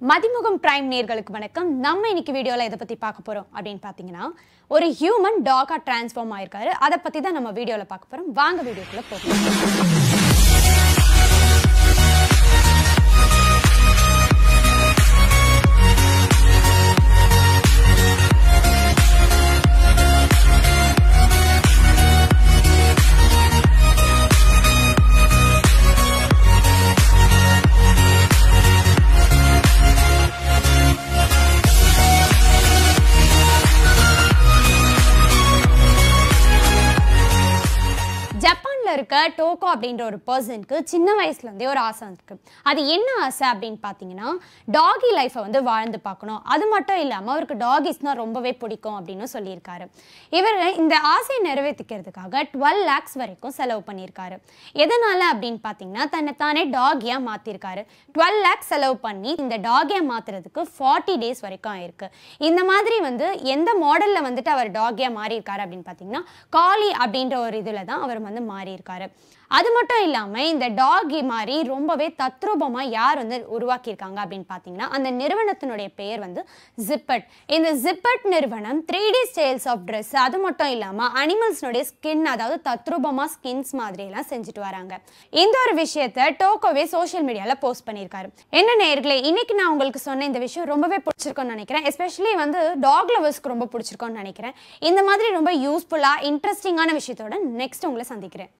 மதிமுகம் prime நேர்களுக்கு வணக்கம் நம்ம இன்னைக்கு வீடியோவில் இதை பற்றி பார்க்க போகிறோம் அப்படின்னு பார்த்தீங்கன்னா ஒரு ஹியூமன் டாகா டிரான்ஸ்ஃபார்ம் ஆயிருக்காரு அதை பற்றி தான் நம்ம வீடியோவில் பார்க்க போகிறோம் வாங்க வீடியோக்குள்ளே போகலாம் ஜப்பான்ல இருக்க டோகோ அப்படின்ற ஒரு பர்சனுக்கு சின்ன வயசுல இருந்தே ஒரு ஆசை இருக்கு அது என்ன ஆசை அப்படின்னு பார்த்தீங்கன்னா டாகி லைஃப்பை வந்து வாழ்ந்து பார்க்கணும் அது மட்டும் இல்லாமல் அவருக்கு டாகிஸ்னால் ரொம்பவே பிடிக்கும் அப்படின்னு சொல்லியிருக்காரு இவர் இந்த ஆசையை நிறைவேற்றிக்கிறதுக்காக டுவெல் லேக்ஸ் வரைக்கும் செலவு பண்ணியிருக்காரு எதனால அப்படின்னு பார்த்தீங்கன்னா தன்னை தானே டாகியாக மாற்றிருக்காரு டுவெல் லேக்ஸ் செலவு பண்ணி இந்த டாகியாக மாற்றுறதுக்கு ஃபார்ட்டி டேஸ் வரைக்கும் ஆயிருக்கு இந்த மாதிரி வந்து எந்த மாடலில் வந்துட்டு அவர் டாகியாக மாறியிருக்காரு அப்படின்னு பார்த்தீங்கன்னா காலி அப்படின்ற ஒரு இதில் தான் அவர் வந்து மாறியிருக்காரு அது மட்டும் இல்லாமல் இந்த டாகி மாதிரி ரொம்பவே தத்ரூபமாக யார் வந்து உருவாக்கியிருக்காங்க அப்படின்னு பார்த்தீங்கன்னா அந்த நிறுவனத்தினுடைய பெயர் வந்து ஜிப்பட் இந்த ஜிப்பட் நிறுவனம் three D styles of dress அது மட்டும் இல்லாமல் அனிமல்ஸ்னுடைய ஸ்கின் அதாவது தத்ரூபமாக ஸ்கின்ஸ் மாதிரியெல்லாம் செஞ்சுட்டு வராங்க இந்த ஒரு விஷயத்த டோக்கோவே சோஷியல் மீடியாவில் போஸ்ட் பண்ணியிருக்காரு என்ன நேர்களே இன்னைக்கு நான் உங்களுக்கு சொன்ன இந்த விஷயம் ரொம்பவே பிடிச்சிருக்கும்னு நினைக்கிறேன் எஸ்பெஷலி வந்து டாக் லவர்ஸ்க்கு ரொம்ப பிடிச்சிருக்கோன்னு நினைக்கிறேன் இந்த மாதிரி ரொம்ப யூஸ்ஃபுல்லாக இன்ட்ரெஸ்டிங்கான விஷயத்தோட நெக்ஸ்ட் உங்களை சந்திக்கிறேன்